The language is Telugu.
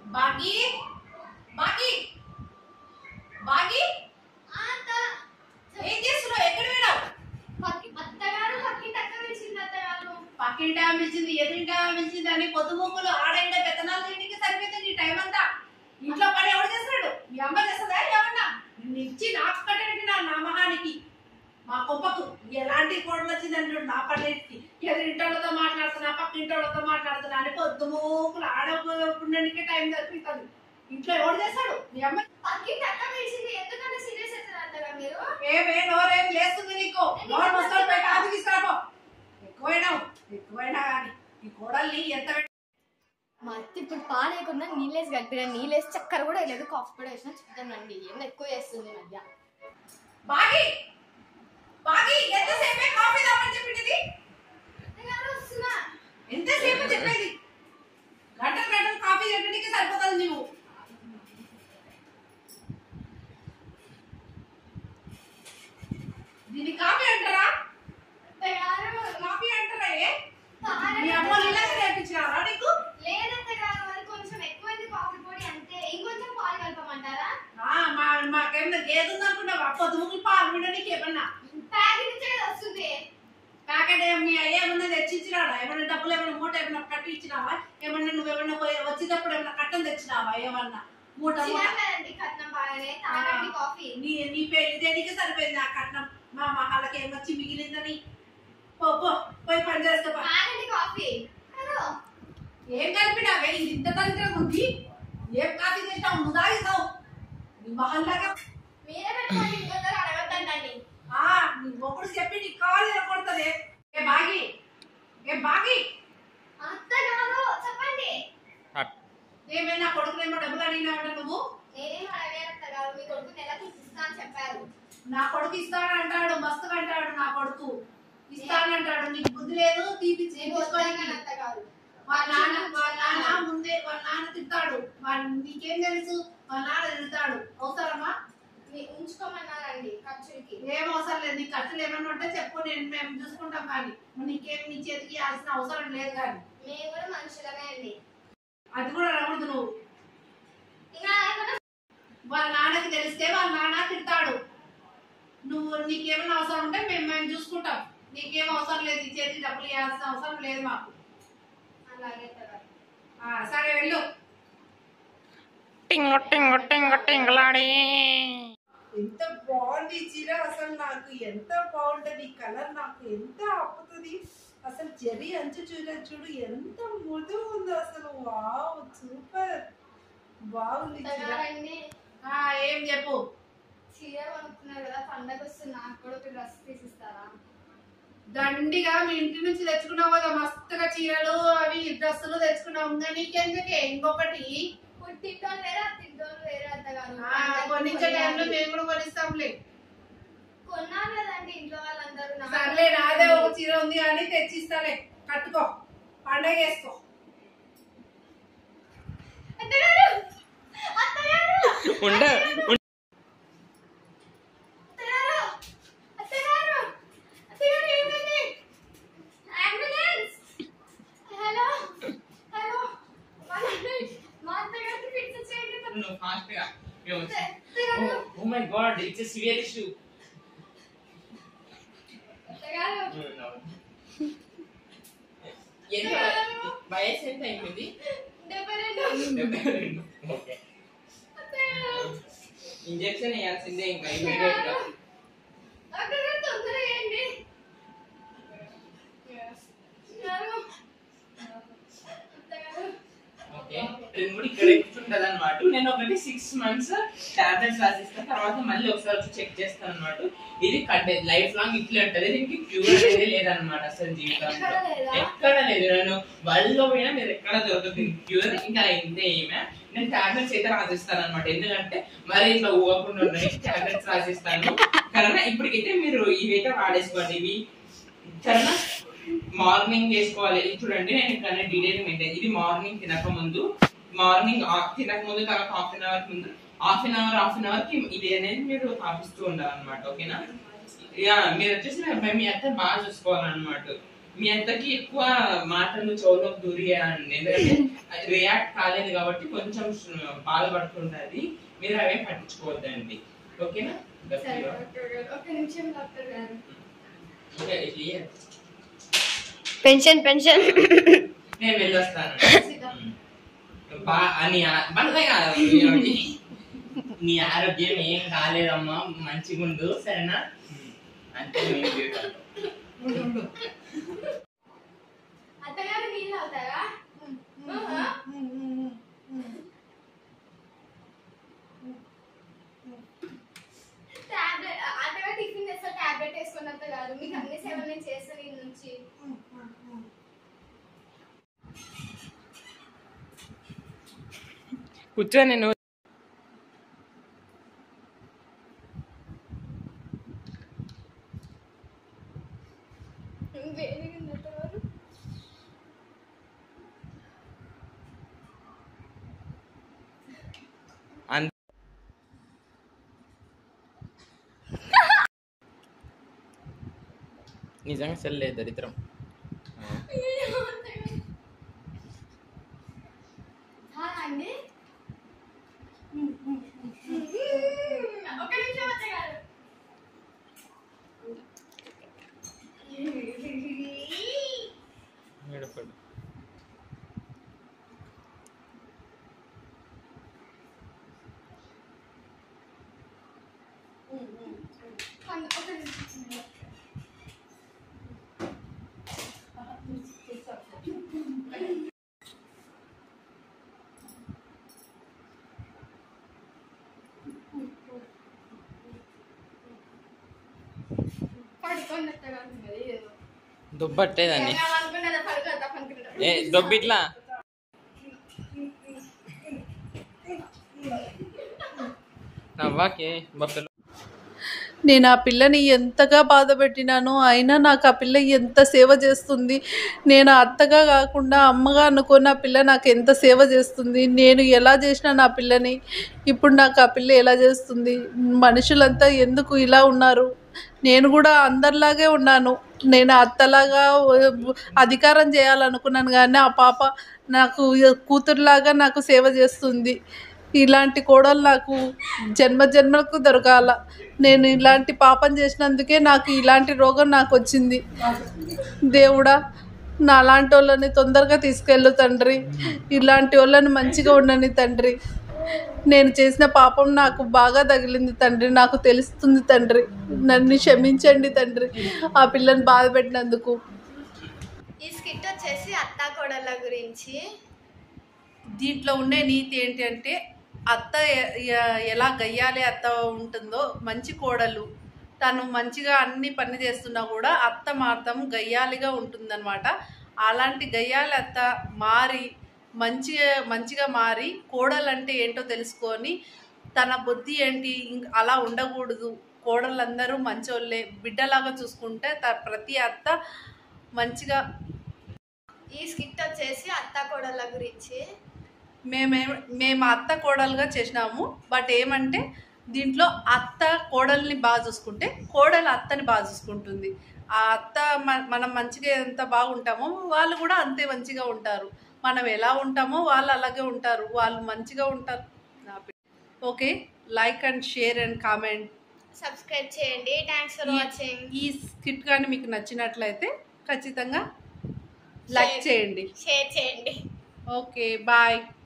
బాగి బాగి బాగి ఏం చేస్తున్నావు ఎక్కడ వెళ్ళావు అత్తగారు పక్కింటి అక్క పిలిచింది అత్తగారు పక్కింటి ఆమె పిలిచింది ఎదురింటి ఆమె పిలిచింది అని పొద్దు ముగ్గులు ఆడైంటే పెత్తనాలు ఇంటికి సరిపోతుంది నీ టైం అంతా ఇంట్లో పని ఎవడు చేస్తాడు మీ అమ్మ చేస్తుందా ఏమన్నా నిన్ను ఇచ్చి నాకు కట్టబెట్టి నా నా మహానికి మా కుప్పకు ఎలాంటి కోడలు వచ్చింది అంటాడు నా పల్లెకి ఎదురింటోళ్ళతో మాట్లాడుతున్నా పక్కింటోళ్ళతో మాట్లాడుతున్నా అని పొద్దు మూకులు ఆడకుండానికి టైం సరిపోతుంది ఇంట్లో ఎవడు చేస్తాడు మీ అమ్మ పక్కింటి అక్క పిలిచింది ఎందుకంటే సీరియస్ అవుతారు అత్తగారు మీరు ఏమే నోరేం లేస్తుంది నీకు నోరు మొత్తం పెట్టి ఆఫీస్కి తీసుకురాపో ఎక్కువైనావు ఎక్కువైనా కానీ ఈ కోడల్ని ఎంత పెట్టి మా అత్త ఇప్పుడు పాలేకుండా నీళ్ళేసి కలిపిన నీళ్ళేసి చక్కెర కూడా వేయలేదు కాఫీ కూడా వేసిన చెప్తానండి ఏం ఎక్కువ చేస్తుంది ఈ మధ్య బాగి బాగి ఎంతసేపే కాఫీ తాగమని చెప్పింది అత్తగారు వస్తున్నా ఎంతసేపు చెప్పేది గంటలు గంటలు కాఫీ చెప్పడానికి సరిపోతుంది నువ్వు దీన్ని కాఫీ అంటారా అత్తగారు కాఫీ అంటారా ఏ తాగండి మీ అమ్మ నీళ్ళకి నేర్పించినారా నీకు లేదత్తగారు అది కొంచెం ఎక్కువైంది కాఫీ పొడి అంతే ఇంకొంచెం పాలు కలపమంటారా ఆ, మా మాకేమన్నా గేదె ఉందనుకున్నావా పొద్దు ముగ్గులు పాలు వినడానికి ఏమన్నా ప్యాకెట్ నుంచి కదా వస్తుంది ప్యాకెట్ ఏం- మీ అయ్య ఏమన్నా తెచ్చిచ్చినాడా ఏమన్నా డబ్బులు ఏమన్నా మూట ఏమన్నా కట్టి ఇచ్చినావా ఏమన్నా నువ్వేమన్నా పోయి వచ్చేటప్పుడు ఏమన్నా కట్టం తెచ్చినావా ఏమన్నా మూట మూట చిన్న కదండి కట్నం బాగానే తాగండి కాఫీ నీ నీ పెళ్లి దేనికి సరిపోయింది ఆ కట్నం మా మహాలకి ఏమొచ్చి మిగిలిందని పో పో పోయి పని చేసుకో పో. తాగండి కాఫీ హలో ఏం కలిపినావే ఇది ఇంత దరిద్రం ఉంది ఏం కాఫీ తెచ్చినావు నువ్వు తాగిస్తావు నీ మహల్లాగా మీరే పెట్టుకోండి ఇంకొకరు అడగద్దండి ఆ నీ మొక్కుడు చెప్పి నీ కాలు కొడుతుంది ఏ బాగి ఏ బాగి అత్తగారు చెప్పండి ఏమైనా కొడుకునేమో డబ్బులు అడిగినావంట నువ్వు నేనేం అడగలేదు అత్తగారు మీ కొడుకు నెలకి ఇస్తా అని చెప్పారు నా కొడుకు ఇస్తానంటాడు మస్తుగా అంటాడు నా కొడుకు ఇస్తానంటాడు నీకు బుద్ధి లేదు తీపిచ్చి నేను తీసుకోనికి వద్దన్నాను అత్తగారు వాళ్ళ నాన్న వాళ్ళ నాన్న ముందే వాళ్ళ నాన్న తిడతాడు వాడు నీకేం తెలుసు వాళ్ళ నాన్న తిడతాడు అవసరమా మీ ఉంచుకోమన్నారండి ఖర్చులకి ఏం అవసరం లేదు నీ ఖర్చులు ఏమన్నా ఉంటే చెప్పు నేను మేము చూసుకుంటాం కానీ నీకేం నీ చేతికి ఇవ్వాల్సిన అవసరం లేదు కానీ మేము కూడా మనుషులమే అండి అది కూడా అనకూడదు నువ్వు ఇంకా అనకుండా వాళ్ళ నాన్నకి తెలిస్తే వాళ్ళ నాన్న తిడతాడు నువ్వు నీకేమైనా అవసరం ఉంటే మేము మేము చూసుకుంటాం నీకేం అవసరం లేదు ఈ చేతికి డబ్బులు ఇవ్వాల్సిన అవసరం లేదు మాకు అలాగే అత్తగారు ఆ, సరే వెళ్ళు టింగు టింగు టింగు టింగులాడి ఎంత బాగుంది ఈ చీర అసలు నాకు ఎంత బాగుంటది ఈ కలర్ నాకు ఎంత అప్పుతుంది అసలు చెరి అంచు చూడ చూడు ఎంత మృదు ఉందో అసలు వావ్ సూపర్ బాగుంది చీర అత్తగారండి ఆ, ఏం చెప్పు చీర కొనుక్కున్నారు కదా పండగ వస్తుంది నాకు కూడా ఒక డ్రెస్ తీసిస్తారా దండిగా మీ ఇంటి నుంచి తెచ్చుకున్నావు కదా మస్తుగా చీరలు అవి డ్రెస్సులు తెచ్చుకున్నావు ఇంకా నీకెందుకే ఇంకొకటి పుట్టింటోళ్ళు వేరే అత్తింటోళ్ళు వేరే అత్తగారు ఆ, కొనిచ్చే టైంలో మేము కూడా కొనిస్తాంలే కొన్నాను కదండి ఇంట్లో వాళ్ళందరూ నాకు- సర్లే నాదే ఒక చీర ఉంది కానీ తెచ్చిస్తాలే కట్టుకో పండగ వేసుకో అత్తగారు అత్తగారు ఉండ అత్తగారు అత్తగారు అత్తగారు ఏమైంది అంబులెన్స్ హలో హలో మా నాన్న- మా అత్తగారికి ఫిక్స్ చేయండి నువ్వు ఫాస్ట్ గా అత్తగారు oh my god it's a severe issue అత్తగారు ఎంత వయసు ఎంత అయిపోయింది డెబ్బై రెండు ఓకే అత్తగారు ఇంజెక్షన్ వేయాల్సిందే ఇంకా ఇమీడియట్ గా అత్తగారు తొందరగా వేయండి అత్తగారు అత్తగారు ఓకే నేను కూడా ఇక్కడ కూర్చుంటది అనమాట నేను ఒకటి సిక్స్ మంత్స్ టాబ్లెట్స్ రాసిస్తాను తర్వాత మళ్ళీ ఒకసారి వచ్చి చెక్ చేస్తాను అనమాట ఇది కట్ లైఫ్ లాంగ్ ఇట్లే ఉంటది దీనికి క్యూర్ అనేది లేదనమాట అసలు జీవితంలో ఎక్కడ లేదా? ఎక్కడ లేదు నేను వరల్డ్ లో పోయినా మీరు ఎక్కడ దొరకదు క్యూర్ ఇంకా ఇంతే ఏమే నేను టాబ్లెట్స్ అయితే రాసిస్తాను అనమాట ఎందుకంటే మరి ఇట్లా ఊగకుండా ఉన్నాయి టాబ్లెట్స్ రాసిస్తాను కరోనా ఇప్పటికైతే మీరు ఇవైతే వాడేసుకోండి ఇవి సరేనా మార్నింగ్ చేసుకోవాలి ఇది చూడండి నేను ఇక్కడ డీటెయిల్ మెయింటైన్ ఇది మార్నింగ్ తినక ముందు మార్నింగ్ తినక ముందు తర్వాత హాఫ్ అన్ అవర్ ముందు half an hour half an hour కి ఇది అనేది మీరు తాపిస్తూ ఉండాలన్నమాట ఓకేనా యా మీరు వచ్చేసి మీ అబ్బాయి మీ అత్త బాగా చూసుకోవాలన్నమాట మీ అంతకి ఎక్కువ మాటలు చెవులోకి దూరియాలండి ఎందుకంటే రియాక్ట్ కాలేదు కాబట్టి కొంచెం బాధపడుతుంటది మీరు అవే పట్టించుకోవద్దండి ఓకేనా సరే డాక్టర్ గారు ఒక నిమిషం డాక్టర్ గారు ఓకే, ఇది పెన్షన్ పెన్షన్ నేను వెళ్ళొస్తాను సీదా. బా అని బండగా నీ ఆరోగ్యం ఏం కాలేదమ్మా మంచిగా ఉండు సరేనా అంతే మేము జీవితం. అత్తగారు నీళ్ళు అవుతారా టాబ్లెట్ అత్తగారు టిఫిన్ చేస్తా టాబ్లెట్ వేసుకుని అత్తగారు మీకు అన్ని సేవలు నేను చేస్తాను ఈ నుంచి కూర్చో నేను వేడిగా ఉంది అత్తగారు అంత నిజంగా సెల్లే దరిద్రం చాలా అండి ఒక నిమిషం అత్తగారు ఏడపడు. ఒక నిమిషం పడుకోండి అత్తగారు మరి ఏదో. దుబ్బట్టేదాన్ని నేను అనుకున్నదా పడుకోద్దా పనుకుంటా ఏ దొబ్బిట్లా నవ్వాకే బొక్కలు నేను ఆ పిల్లని ఎంతగా బాధ పెట్టినానో అయినా నాకు ఆ పిల్ల ఎంత సేవ చేస్తుంది నేను అత్తగా కాకుండా అమ్మగా అనుకున్న ఆ పిల్ల నాకు ఎంత సేవ చేస్తుంది నేను ఎలా చేసినా నా పిల్లని ఇప్పుడు నాకు ఆ పిల్ల ఎలా చేస్తుంది మనుషులంతా ఎందుకు ఇలా ఉన్నారు నేను కూడా అందరిలాగే ఉన్నాను నేను అత్తలాగా అధికారం చేయాలనుకున్నాను కానీ ఆ పాప నాకు కూతురులాగా నాకు సేవ చేస్తుంది ఇలాంటి కోడలు నాకు జన్మ జన్మలకు దొరకాల నేను ఇలాంటి పాపం చేసినందుకే నాకు ఇలాంటి రోగం నాకు వచ్చింది దేవుడా నా లాంటి వాళ్ళని తొందరగా తీసుకెళ్ళు తండ్రి ఇలాంటి వాళ్ళని మంచిగా ఉండని తండ్రి నేను చేసిన పాపం నాకు బాగా తగిలింది తండ్రి నాకు తెలుస్తుంది తండ్రి నన్ను క్షమించండి తండ్రి ఆ పిల్లని బాధ పెట్టినందుకు ఈ స్కిట్ వచ్చేసి అత్తా కోడళ్ళ గురించి దీంట్లో ఉండే నీతి ఏంటి అంటే అత్త ఎ- ఎ- ఎలా గయ్యాలి అత్త ఉంటుందో మంచి కోడలు తను మంచిగా అన్ని పని చేస్తున్నా కూడా అత్త మాత్రం గయ్యాలిగా ఉంటుందన్నమాట అలాంటి గయ్యాలి అత్త మారి మంచిగా మంచిగా మారి కోడలు అంటే ఏంటో తెలుసుకొని తన బుద్ధి ఏంటి ఇంక అలా ఉండకూడదు కోడలందరూ మంచోళ్ళే బిడ్డలాగా చూసుకుంటే త ప్రతి అత్త మంచిగా ఈ స్కిట్ వచ్చేసి అత్తా కోడళ్ళ గురించి మేమే మేము అత్త కోడలుగా చేసినాము బట్ ఏమంటే దీంట్లో అత్త కోడల్ని బాగా చూసుకుంటే కోడలు అత్తని బాగా చూసుకుంటుంది ఆ అత్త మ- మనం మంచిగా ఎంత బాగుంటామో వాళ్ళు కూడా అంతే మంచిగా ఉంటారు మనం ఎలా ఉంటామో వాళ్ళు అలాగే ఉంటారు వాళ్ళు మంచిగా ఉంటారు okay like and share and comment subscribe చేయండి థ్యాంక్స్ ఫర్ వాచింగ్ ఈ స్కిట్ కానీ మీకు నచ్చినట్లయితే ఖచ్చితంగా లైక్ Share. చేయండి షేర్ చేయండి ఓకే బాయ్